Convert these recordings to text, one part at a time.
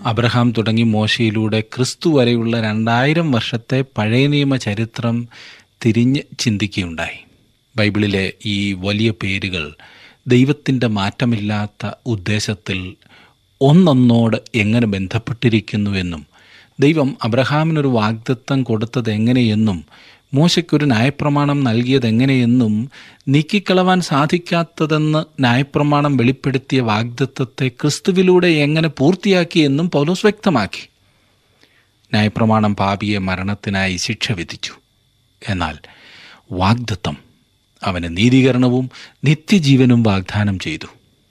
Abraham തുടങ്ങി മോശയിലൂടെ ക്രിസ്തു വരെയുള്ള രണ്ടായിരം വർഷത്തെ പഴയ നിയമ ചരിത്രം തിരിഞ്ഞ് ചിന്തിക്കുകയുണ്ടായി ബൈബിളിലെ ഈ വലിയ പേരുകൾ ദൈവത്തിൻ്റെ മാറ്റമില്ലാത്ത ഉദ്ദേശത്തിൽ ഒന്നൊന്നോട് എങ്ങനെ ബന്ധപ്പെട്ടിരിക്കുന്നുവെന്നും ദൈവം അബ്രഹാമിനൊരു വാഗ്ദത്തം കൊടുത്തത് എങ്ങനെയെന്നും മോശയ്ക്കൊരു ന്യായപ്രമാണം നൽകിയത് എങ്ങനെയെന്നും നീക്കിക്കളവാൻ സാധിക്കാത്തതെന്ന് ന്യായപ്രമാണം വെളിപ്പെടുത്തിയ വാഗ്ദത്തത്തെ ക്രിസ്തുവിലൂടെ എങ്ങനെ പൂർത്തിയാക്കിയെന്നും പൗലോസ് വ്യക്തമാക്കി ന്യായപ്രമാണം പാപിയെ മരണത്തിനായി ശിക്ഷ വിധിച്ചു എന്നാൽ വാഗ്ദത്തം അവന് നീതീകരണവും നിത്യജീവനും വാഗ്ദാനം ചെയ്തു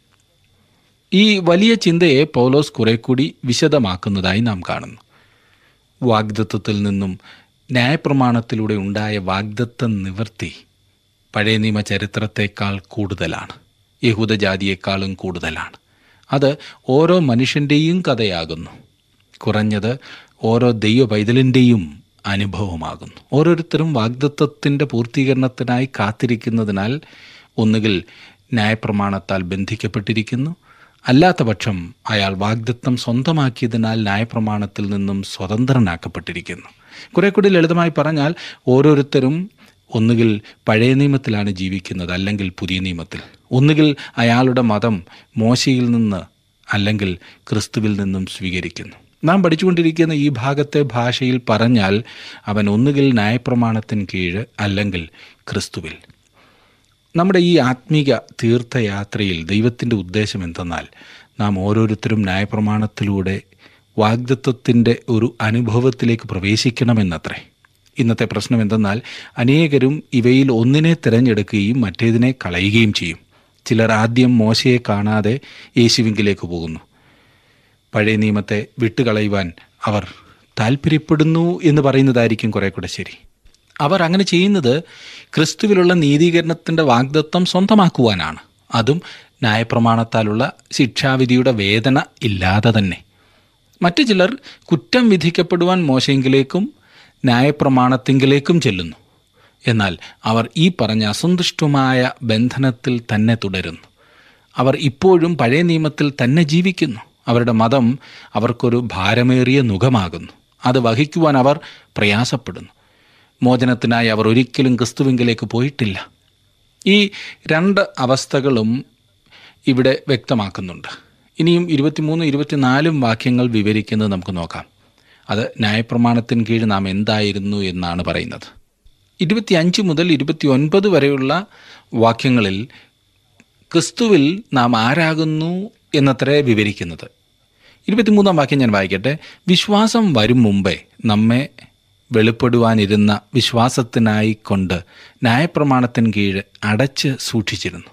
ഈ വലിയ ചിന്തയെ പൗലോസ് കുറെ കൂടി വിശദമാക്കുന്നതായി നാം കാണുന്നു വാഗ്ദത്വത്തിൽ നിന്നും ന്യായപ്രമാണത്തിലൂടെ ഉണ്ടായ വാഗ്ദത്ത നിവൃത്തി പഴയ നിയമ ചരിത്രത്തെക്കാൾ കൂടുതലാണ് യഹൂദജാതിയേക്കാളും കൂടുതലാണ് അത് ഓരോ മനുഷ്യൻ്റെയും കഥയാകുന്നു കുറഞ്ഞത് ഓരോ ദൈവ പൈതലിൻ്റെയും അനുഭവമാകുന്നു ഓരോരുത്തരും വാഗ്ദത്വത്തിൻ്റെ പൂർത്തീകരണത്തിനായി കാത്തിരിക്കുന്നതിനാൽ ഒന്നുകിൽ ന്യായപ്രമാണത്താൽ ബന്ധിക്കപ്പെട്ടിരിക്കുന്നു അല്ലാത്ത പക്ഷം അയാൾ വാഗ്ദത്തം സ്വന്തമാക്കിയതിനാൽ ന്യായപ്രമാണത്തിൽ നിന്നും സ്വതന്ത്രനാക്കപ്പെട്ടിരിക്കുന്നു കുറെ കൂടി ലളിതമായി പറഞ്ഞാൽ ഓരോരുത്തരും ഒന്നുകിൽ പഴയ നിയമത്തിലാണ് ജീവിക്കുന്നത് അല്ലെങ്കിൽ പുതിയ നിയമത്തിൽ ഒന്നുകിൽ അയാളുടെ മതം മോശയിൽ നിന്ന് അല്ലെങ്കിൽ ക്രിസ്തുവിൽ നിന്നും സ്വീകരിക്കുന്നു നാം പഠിച്ചുകൊണ്ടിരിക്കുന്ന ഈ ഭാഗത്തെ ഭാഷയിൽ പറഞ്ഞാൽ അവൻ ഒന്നുകിൽ ന്യായപ്രമാണത്തിന് കീഴ് അല്ലെങ്കിൽ ക്രിസ്തുവിൽ നമ്മുടെ ഈ ആത്മീക തീർത്ഥയാത്രയിൽ ദൈവത്തിൻ്റെ ഉദ്ദേശം എന്തെന്നാൽ നാം ഓരോരുത്തരും ന്യായപ്രമാണത്തിലൂടെ വാഗ്ദത്വത്തിൻ്റെ ഒരു അനുഭവത്തിലേക്ക് പ്രവേശിക്കണമെന്നത്രേ ഇന്നത്തെ പ്രശ്നം എന്തെന്നാൽ അനേകരും ഇവയിൽ ഒന്നിനെ തിരഞ്ഞെടുക്കുകയും മറ്റേതിനെ കളയുകയും ചെയ്യും ചിലർ ആദ്യം മോശയെ കാണാതെ യേശുവിങ്കിലേക്ക് പോകുന്നു പഴയ നിയമത്തെ വിട്ടുകളയുവാൻ അവർ താല്പര്യപ്പെടുന്നു എന്ന് പറയുന്നതായിരിക്കും കുറെ കൂടെ ശരി അവർ അങ്ങനെ ചെയ്യുന്നത് ക്രിസ്തുവിലുള്ള നീതീകരണത്തിൻ്റെ വാഗ്ദത്വം സ്വന്തമാക്കുവാനാണ് അതും ന്യായപ്രമാണത്താലുള്ള ശിക്ഷാവിധിയുടെ വേദന ഇല്ലാതെ തന്നെ മറ്റു ചിലർ കുറ്റം വിധിക്കപ്പെടുവാൻ മോശയെങ്കിലേക്കും ന്യായപ്രമാണത്തിങ്കിലേക്കും ചെല്ലുന്നു എന്നാൽ അവർ ഈ പറഞ്ഞ അസന്തുഷ്ടമായ ബന്ധനത്തിൽ തന്നെ തുടരുന്നു അവർ ഇപ്പോഴും പഴയ നിയമത്തിൽ തന്നെ ജീവിക്കുന്നു അവരുടെ മതം അവർക്കൊരു ഭാരമേറിയ നുഖമാകുന്നു അത് വഹിക്കുവാൻ അവർ പ്രയാസപ്പെടുന്നു മോചനത്തിനായി അവർ ഒരിക്കലും ക്രിസ്തുവിങ്കിലേക്ക് പോയിട്ടില്ല ഈ രണ്ട് അവസ്ഥകളും ഇവിടെ വ്യക്തമാക്കുന്നുണ്ട് ഇനിയും ഇരുപത്തിമൂന്ന് ഇരുപത്തിനാലും വാക്യങ്ങൾ വിവരിക്കുന്നത് നമുക്ക് നോക്കാം അത് ന്യായപ്രമാണത്തിന് കീഴ് നാം എന്തായിരുന്നു എന്നാണ് പറയുന്നത് ഇരുപത്തിയഞ്ച് മുതൽ ഇരുപത്തി ഒൻപത് വരെയുള്ള വാക്യങ്ങളിൽ ക്രിസ്തുവിൽ നാം ആരാകുന്നു എന്നത്രേ വിവരിക്കുന്നത് ഇരുപത്തിമൂന്നാം വാക്യം ഞാൻ വായിക്കട്ടെ വിശ്വാസം വരും മുമ്പേ നമ്മെ വെളിപ്പെടുവാനിരുന്ന വിശ്വാസത്തിനായി കൊണ്ട് ന്യായപ്രമാണത്തിന് കീഴ് അടച്ച് സൂക്ഷിച്ചിരുന്നു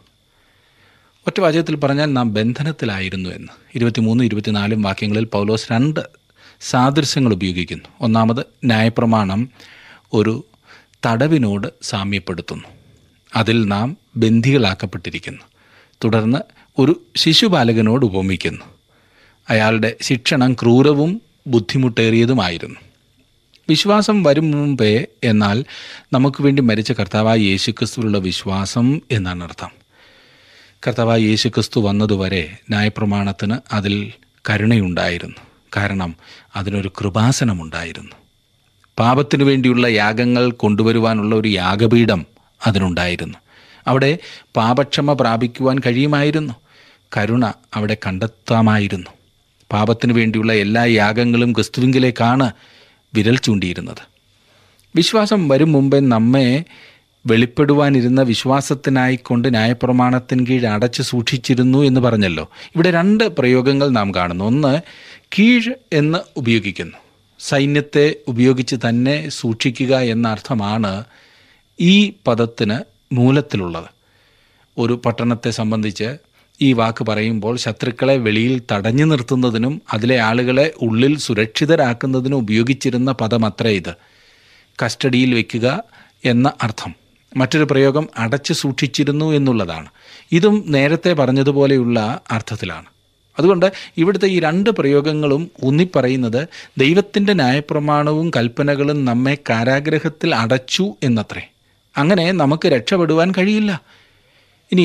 ഒറ്റ വാചകത്തിൽ പറഞ്ഞാൽ നാം ബന്ധനത്തിലായിരുന്നു എന്ന് ഇരുപത്തിമൂന്ന് ഇരുപത്തിനാലും വാക്യങ്ങളിൽ പൗലോസ് രണ്ട് സാദൃശ്യങ്ങൾ ഉപയോഗിക്കുന്നു ഒന്നാമത് ന്യായപ്രമാണം ഒരു തടവിനോട് സാമ്യപ്പെടുത്തുന്നു അതിൽ നാം ബന്ധികളാക്കപ്പെട്ടിരിക്കുന്നു തുടർന്ന് ഒരു ശിശുബാലകനോട് ഉപമിക്കുന്നു അയാളുടെ ശിക്ഷണം ക്രൂരവും ബുദ്ധിമുട്ടേറിയതുമായിരുന്നു വിശ്വാസം വരും മുമ്പേ എന്നാൽ നമുക്ക് വേണ്ടി മരിച്ച കർത്താവായ യേശുക്രിസ്തുവിലുള്ള വിശ്വാസം എന്നാണ് അർത്ഥം കർത്താവായ യേശുക്രിസ്തു വന്നതുവരെ ന്യായപ്രമാണത്തിന് അതിൽ കരുണയുണ്ടായിരുന്നു കാരണം അതിനൊരു കൃപാസനമുണ്ടായിരുന്നു പാപത്തിനു വേണ്ടിയുള്ള യാഗങ്ങൾ കൊണ്ടുവരുവാനുള്ള ഒരു യാഗപീഠം അതിനുണ്ടായിരുന്നു അവിടെ പാപക്ഷമ പ്രാപിക്കുവാൻ കഴിയുമായിരുന്നു കരുണ അവിടെ കണ്ടെത്താമായിരുന്നു പാപത്തിനു വേണ്ടിയുള്ള എല്ലാ യാഗങ്ങളും ക്രിസ്തുവിങ്കിലേക്കാണ് വിരൽ ചൂണ്ടിയിരുന്നത് വിശ്വാസം വരും മുമ്പേ നമ്മെ വെളിപ്പെടുവാനിരുന്ന വിശ്വാസത്തിനായിക്കൊണ്ട് ന്യായപ്രമാണത്തിന് കീഴ് അടച്ചു സൂക്ഷിച്ചിരുന്നു എന്ന് പറഞ്ഞല്ലോ ഇവിടെ രണ്ട് പ്രയോഗങ്ങൾ നാം കാണുന്നു ഒന്ന് കീഴ് എന്ന് ഉപയോഗിക്കുന്നു സൈന്യത്തെ ഉപയോഗിച്ച് തന്നെ സൂക്ഷിക്കുക എന്ന അർത്ഥമാണ് ഈ പദത്തിന് മൂലത്തിലുള്ളത് ഒരു പട്ടണത്തെ സംബന്ധിച്ച് ഈ വാക്ക് പറയുമ്പോൾ ശത്രുക്കളെ വെളിയിൽ തടഞ്ഞു നിർത്തുന്നതിനും അതിലെ ആളുകളെ ഉള്ളിൽ സുരക്ഷിതരാക്കുന്നതിനും ഉപയോഗിച്ചിരുന്ന പദമത്രേ ഇത് കസ്റ്റഡിയിൽ വയ്ക്കുക എന്ന അർത്ഥം മറ്റൊരു പ്രയോഗം അടച്ചു സൂക്ഷിച്ചിരുന്നു എന്നുള്ളതാണ് ഇതും നേരത്തെ പറഞ്ഞതുപോലെയുള്ള അർത്ഥത്തിലാണ് അതുകൊണ്ട് ഇവിടുത്തെ ഈ രണ്ട് പ്രയോഗങ്ങളും ഊന്നിപ്പറയുന്നത് ദൈവത്തിൻ്റെ ന്യായപ്രമാണവും കൽപ്പനകളും നമ്മെ കാരാഗ്രഹത്തിൽ അടച്ചു എന്നത്രേ അങ്ങനെ നമുക്ക് രക്ഷപ്പെടുവാൻ കഴിയില്ല ഇനിയും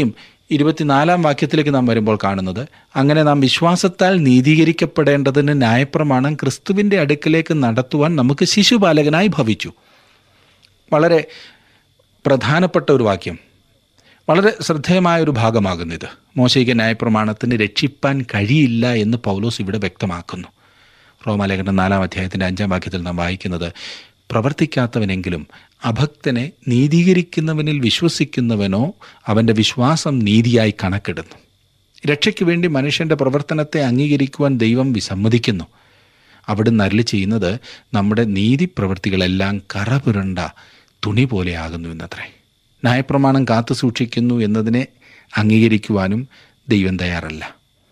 ഇരുപത്തിനാലാം വാക്യത്തിലേക്ക് നാം വരുമ്പോൾ കാണുന്നത് അങ്ങനെ നാം വിശ്വാസത്താൽ നീതീകരിക്കപ്പെടേണ്ടതിന് ന്യായപ്രമാണം ക്രിസ്തുവിൻ്റെ അടുക്കിലേക്ക് നടത്തുവാൻ നമുക്ക് ശിശുപാലകനായി ഭവിച്ചു വളരെ പ്രധാനപ്പെട്ട ഒരു വാക്യം വളരെ ശ്രദ്ധേയമായ ഒരു ഭാഗമാകുന്നു ഇത് മോശയ്ക്ക് ന്യായപ്രമാണത്തിന് രക്ഷിപ്പാൻ കഴിയില്ല എന്ന് പൗലോസ് ഇവിടെ വ്യക്തമാക്കുന്നു റോമാലേഖനം നാലാം അധ്യായത്തിൻ്റെ അഞ്ചാം വാക്യത്തിൽ നാം വായിക്കുന്നത് പ്രവർത്തിക്കാത്തവനെങ്കിലും അഭക്തനെ നീതീകരിക്കുന്നവനിൽ വിശ്വസിക്കുന്നവനോ അവൻ്റെ വിശ്വാസം നീതിയായി കണക്കിടുന്നു രക്ഷയ്ക്ക് വേണ്ടി മനുഷ്യൻ്റെ പ്രവർത്തനത്തെ അംഗീകരിക്കുവാൻ ദൈവം വിസമ്മതിക്കുന്നു അവിടുന്ന് അരളി ചെയ്യുന്നത് നമ്മുടെ നീതി പ്രവൃത്തികളെല്ലാം കറപുരണ്ട തുണി പോലെയാകുന്നു എന്നത്രേ ന്യായപ്രമാണം കാത്തു സൂക്ഷിക്കുന്നു എന്നതിനെ അംഗീകരിക്കുവാനും ദൈവം തയ്യാറല്ല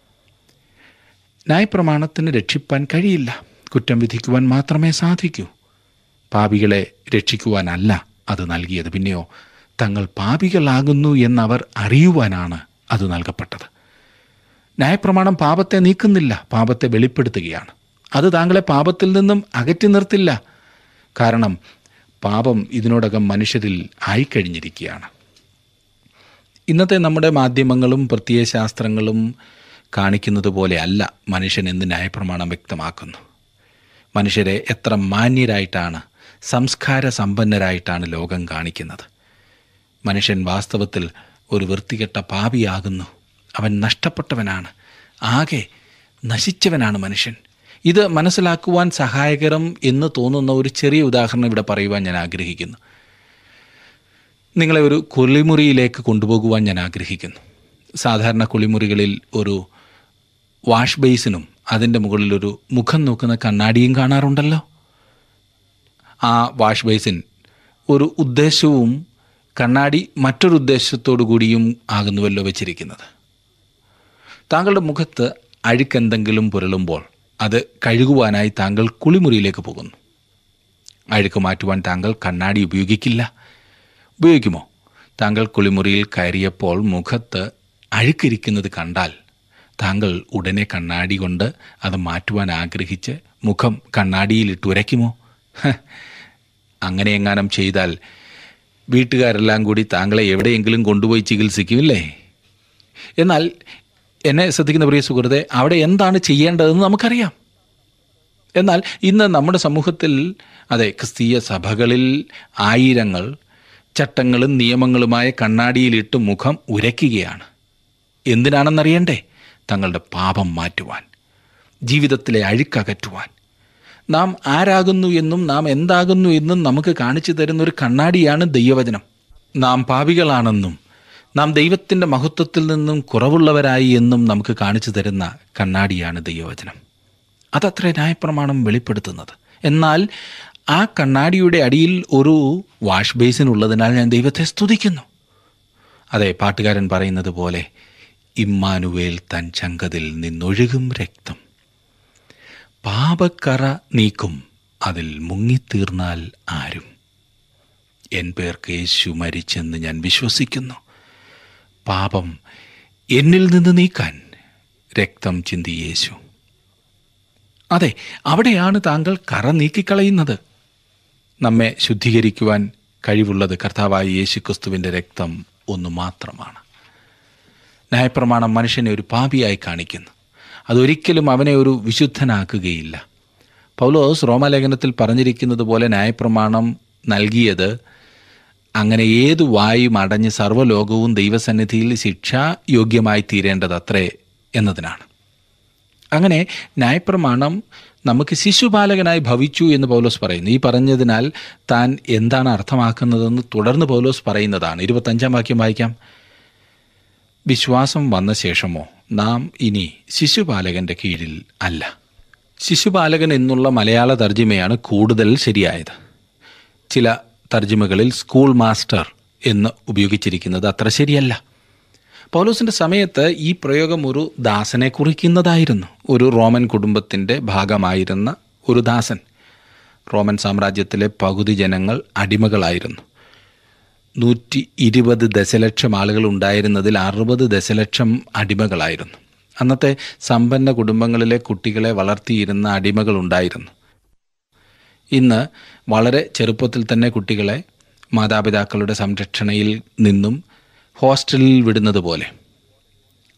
ന്യായപ്രമാണത്തിന് രക്ഷിപ്പാൻ കഴിയില്ല കുറ്റം വിധിക്കുവാൻ മാത്രമേ സാധിക്കൂ പാപികളെ രക്ഷിക്കുവാനല്ല അത് നൽകിയത് പിന്നെയോ തങ്ങൾ പാപികളാകുന്നു എന്നവർ അറിയുവാനാണ് അത് നൽകപ്പെട്ടത് ന്യായപ്രമാണം പാപത്തെ നീക്കുന്നില്ല പാപത്തെ വെളിപ്പെടുത്തുകയാണ് അത് താങ്കളെ പാപത്തിൽ നിന്നും അകറ്റി നിർത്തില്ല കാരണം പാപം ഇതിനോടകം മനുഷ്യരിൽ ആയിക്കഴിഞ്ഞിരിക്കുകയാണ് ഇന്നത്തെ നമ്മുടെ മാധ്യമങ്ങളും പ്രത്യയശാസ്ത്രങ്ങളും കാണിക്കുന്നത് പോലെ അല്ല മനുഷ്യൻ എന്ന് ന്യായപ്രമാണം വ്യക്തമാക്കുന്നു മനുഷ്യരെ എത്ര മാന്യരായിട്ടാണ് സംസ്കാര സമ്പന്നരായിട്ടാണ് ലോകം കാണിക്കുന്നത് മനുഷ്യൻ വാസ്തവത്തിൽ ഒരു വൃത്തികെട്ട പാപിയാകുന്നു അവൻ നഷ്ടപ്പെട്ടവനാണ് ആകെ നശിച്ചവനാണ് മനുഷ്യൻ ഇത് മനസ്സിലാക്കുവാൻ സഹായകരം എന്ന് തോന്നുന്ന ഒരു ചെറിയ ഉദാഹരണം ഇവിടെ പറയുവാൻ ഞാൻ ആഗ്രഹിക്കുന്നു നിങ്ങളെ ഒരു കുളിമുറിയിലേക്ക് കൊണ്ടുപോകുവാൻ ഞാൻ ആഗ്രഹിക്കുന്നു സാധാരണ കുളിമുറികളിൽ ഒരു വാഷ് ബേസിനും അതിൻ്റെ മുകളിൽ ഒരു മുഖം നോക്കുന്ന കണ്ണാടിയും കാണാറുണ്ടല്ലോ ആ വാഷ് ബേസിൻ ഒരു ഉദ്ദേശവും കണ്ണാടി മറ്റൊരു ഉദ്ദേശത്തോടു കൂടിയും ആകുന്നുവല്ലോ വെച്ചിരിക്കുന്നത് താങ്കളുടെ മുഖത്ത് അഴുക്കെന്തെങ്കിലും പുരളുമ്പോൾ അത് കഴുകുവാനായി താങ്കൾ കുളിമുറിയിലേക്ക് പോകുന്നു അഴുക്ക് മാറ്റുവാൻ താങ്കൾ കണ്ണാടി ഉപയോഗിക്കില്ല ഉപയോഗിക്കുമോ താങ്കൾ കുളിമുറിയിൽ കയറിയപ്പോൾ മുഖത്ത് അഴുക്കിരിക്കുന്നത് കണ്ടാൽ താങ്കൾ ഉടനെ കണ്ണാടി കൊണ്ട് അത് മാറ്റുവാൻ ആഗ്രഹിച്ച് മുഖം കണ്ണാടിയിലിട്ട് ഉരയ്ക്കുമോ ഹ, അങ്ങനെ എങ്ങാനും ചെയ്താൽ വീട്ടുകാരെല്ലാം കൂടി താങ്കളെ എവിടെയെങ്കിലും കൊണ്ടുപോയി ചികിത്സിക്കുമില്ലേ എന്നാൽ എന്നെ ശ്രദ്ധിക്കുന്ന പ്രിയ സുഹൃത്തെ അവിടെ എന്താണ് ചെയ്യേണ്ടതെന്ന് നമുക്കറിയാം എന്നാൽ ഇന്ന് നമ്മുടെ സമൂഹത്തിൽ അതെ ക്രിസ്തീയ സഭകളിൽ ആയിരങ്ങൾ ചട്ടങ്ങളും നിയമങ്ങളുമായ കണ്ണാടിയിലിട്ട് മുഖം ഉരയ്ക്കുകയാണ് എന്തിനാണെന്നറിയണ്ടേ തങ്ങളുടെ പാപം മാറ്റുവാൻ ജീവിതത്തിലെ അഴുക്കകറ്റുവാൻ നാം ആരാകുന്നു എന്നും നാം എന്താകുന്നു എന്നും നമുക്ക് കാണിച്ചു തരുന്ന ഒരു കണ്ണാടിയാണ് ദൈവവചനം നാം പാപികളാണെന്നും നാം ദൈവത്തിൻ്റെ മഹത്വത്തിൽ നിന്നും കുറവുള്ളവരായി എന്നും നമുക്ക് കാണിച്ചു തരുന്ന കണ്ണാടിയാണ് ദൈവവചനം അതത്ര ന്യായപ്രമാണം വെളിപ്പെടുത്തുന്നത് എന്നാൽ ആ കണ്ണാടിയുടെ അടിയിൽ ഒരു വാഷ് ബേസിൻ ഉള്ളതിനാൽ ഞാൻ ദൈവത്തെ സ്തുതിക്കുന്നു അതെ പാട്ടുകാരൻ പറയുന്നത് പോലെ ഇമ്മാനുവേൽ തൻ ചങ്കതിൽ നിന്നൊഴുകും രക്തം പാപക്കറ നീക്കും അതിൽ മുങ്ങിത്തീർന്നാൽ ആരും എൻ പേർക്ക് യേശു മരിച്ചെന്ന് ഞാൻ വിശ്വസിക്കുന്നു പാപം എന്നിൽ നിന്ന് നീക്കാൻ രക്തം ചിന്തി യേശു അതെ അവിടെയാണ് താങ്കൾ കറ നീക്കിക്കളയുന്നത് നമ്മെ ശുദ്ധീകരിക്കുവാൻ കഴിവുള്ളത് കർത്താവായ യേശു ക്രിസ്തുവിൻ്റെ രക്തം ഒന്ന് മാത്രമാണ് ന്യായപ്രമാണം മനുഷ്യനെ ഒരു പാപിയായി കാണിക്കുന്നു അതൊരിക്കലും അവനെ ഒരു വിശുദ്ധനാക്കുകയില്ല പൗലോസ് റോമാലേഖനത്തിൽ പറഞ്ഞിരിക്കുന്നത് പോലെ ന്യായപ്രമാണം നൽകിയത് അങ്ങനെ ഏതു വായും അടഞ്ഞ് സർവ്വലോകവും ദൈവസന്നിധിയിൽ ശിക്ഷാ യോഗ്യമായി തീരേണ്ടതത്രേ എന്നതിനാണ് അങ്ങനെ ന്യായപ്രമാണം നമുക്ക് ശിശുപാലകനായി ഭവിച്ചു എന്ന് പൗലോസ് പറയുന്നു ഈ പറഞ്ഞതിനാൽ താൻ എന്താണ് അർത്ഥമാക്കുന്നതെന്ന് തുടർന്ന് പൗലോസ് പറയുന്നതാണ് ഇരുപത്തഞ്ചാം വാക്യം വായിക്കാം വിശ്വാസം വന്ന ശേഷമോ നാം ഇനി ശിശുപാലകന്റെ കീഴിൽ അല്ല ശിശുപാലകൻ എന്നുള്ള മലയാള തർജിമയാണ് കൂടുതൽ ശരിയായത് ചില തർജിമകളിൽ സ്കൂൾ മാസ്റ്റർ എന്ന് ഉപയോഗിച്ചിരിക്കുന്നത് അത്ര ശരിയല്ല പൗലോസിൻ്റെ സമയത്ത് ഈ പ്രയോഗം ഒരു ദാസനെ കുറിക്കുന്നതായിരുന്നു ഒരു റോമൻ കുടുംബത്തിൻ്റെ ഭാഗമായിരുന്ന ഒരു ദാസൻ റോമൻ സാമ്രാജ്യത്തിലെ പകുതി ജനങ്ങൾ അടിമകളായിരുന്നു നൂറ്റി ഇരുപത് ദശലക്ഷം ആളുകൾ ഉണ്ടായിരുന്നതിൽ അറുപത് ദശലക്ഷം അടിമകളായിരുന്നു അന്നത്തെ സമ്പന്ന കുടുംബങ്ങളിലെ കുട്ടികളെ വളർത്തിയിരുന്ന അടിമകൾ ഉണ്ടായിരുന്നു ഇന്ന് വളരെ ചെറുപ്പത്തിൽ തന്നെ കുട്ടികളെ മാതാപിതാക്കളുടെ സംരക്ഷണയിൽ നിന്നും ഹോസ്റ്റലിൽ വിടുന്നത് പോലെ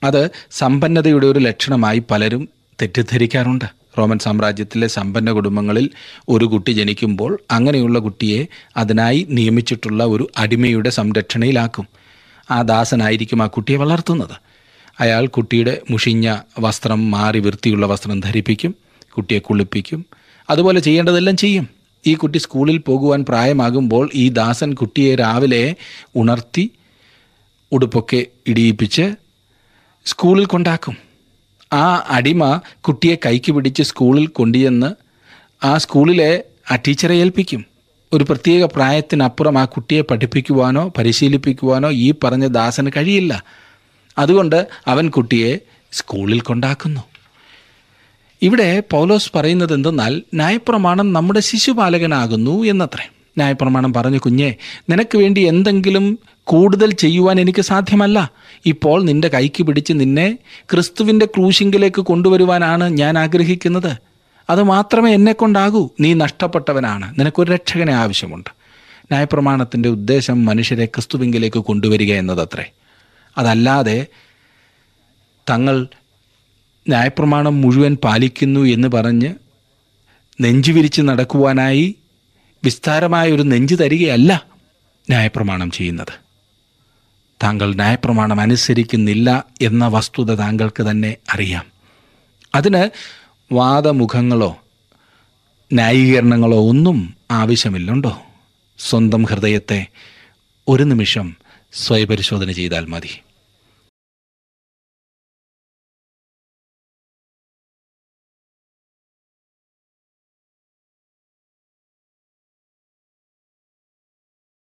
അത് സമ്പന്നതയുടെ ഒരു ലക്ഷണമായി പലരും തെറ്റിദ്ധരിക്കാറുണ്ട് റോമൻ സാമ്രാജ്യത്തിലെ സമ്പന്ന കുടുംബങ്ങളിൽ ഒരു കുട്ടി ജനിക്കുമ്പോൾ അങ്ങനെയുള്ള കുട്ടിയെ അതിനായി നിയമിച്ചിട്ടുള്ള ഒരു അടിമയുടെ സംരക്ഷണയിലാക്കും ആ ദാസനായിരിക്കും ആ കുട്ടിയെ വളർത്തുന്നത് അയാൾ കുട്ടിയുടെ മുഷിഞ്ഞ വസ്ത്രം മാറി വൃത്തിയുള്ള വസ്ത്രം ധരിപ്പിക്കും കുട്ടിയെ കുളിപ്പിക്കും അതുപോലെ ചെയ്യേണ്ടതെല്ലാം ചെയ്യും ഈ കുട്ടി സ്കൂളിൽ പോകുവാൻ പ്രായമാകുമ്പോൾ ഈ ദാസൻ കുട്ടിയെ രാവിലെ ഉണർത്തി ഉടുപ്പൊക്കെ ഇടിയിപ്പിച്ച് സ്കൂളിൽ കൊണ്ടാക്കും ആ അടിമ കുട്ടിയെ കൈക്ക് പിടിച്ച് സ്കൂളിൽ കൊണ്ടുചെന്ന് ആ സ്കൂളിലെ ആ ടീച്ചറെ ഏൽപ്പിക്കും ഒരു പ്രത്യേക പ്രായത്തിനപ്പുറം ആ കുട്ടിയെ പഠിപ്പിക്കുവാനോ പരിശീലിപ്പിക്കുവാനോ ഈ പറഞ്ഞ ദാസന് കഴിയില്ല അതുകൊണ്ട് അവൻ കുട്ടിയെ സ്കൂളിൽ കൊണ്ടാക്കുന്നു ഇവിടെ പൗലോസ് പറയുന്നത് എന്തെന്നാൽ ന്യായപ്രമാണം നമ്മുടെ ശിശുപാലകനാകുന്നു എന്നത്രേ ന്യായപ്രമാണം പറഞ്ഞു കുഞ്ഞെ നിനക്ക് വേണ്ടി എന്തെങ്കിലും കൂടുതൽ ചെയ്യുവാൻ എനിക്ക് സാധ്യമല്ല ഇപ്പോൾ നിന്റെ കൈക്ക് പിടിച്ച് നിന്നെ ക്രിസ്തുവിൻ്റെ ക്രൂശിങ്കിലേക്ക് കൊണ്ടുവരുവാനാണ് ഞാൻ ആഗ്രഹിക്കുന്നത് അത് മാത്രമേ എന്നെ കൊണ്ടാകൂ നീ നഷ്ടപ്പെട്ടവനാണ് നിനക്കൊരു രക്ഷകനെ ആവശ്യമുണ്ട് ന്യായപ്രമാണത്തിൻ്റെ ഉദ്ദേശം മനുഷ്യരെ ക്രിസ്തുവിങ്കിലേക്ക് കൊണ്ടുവരിക എന്നതത്രേ അതല്ലാതെ തങ്ങൾ ന്യായപ്രമാണം മുഴുവൻ പാലിക്കുന്നു എന്ന് പറഞ്ഞ് നെഞ്ചുവിരിച്ച് നടക്കുവാനായി വിസ്താരമായ ഒരു നെഞ്ച് തരികയല്ല ന്യായപ്രമാണം ചെയ്യുന്നത് താങ്കൾ ന്യായപ്രമാണം അനുസരിക്കുന്നില്ല എന്ന വസ്തുത താങ്കൾക്ക് തന്നെ അറിയാം അതിന് വാദമുഖങ്ങളോ ന്യായീകരണങ്ങളോ ഒന്നും ആവശ്യമില്ലുണ്ടോ സ്വന്തം ഹൃദയത്തെ ഒരു നിമിഷം സ്വയപരിശോധന ചെയ്താൽ മതി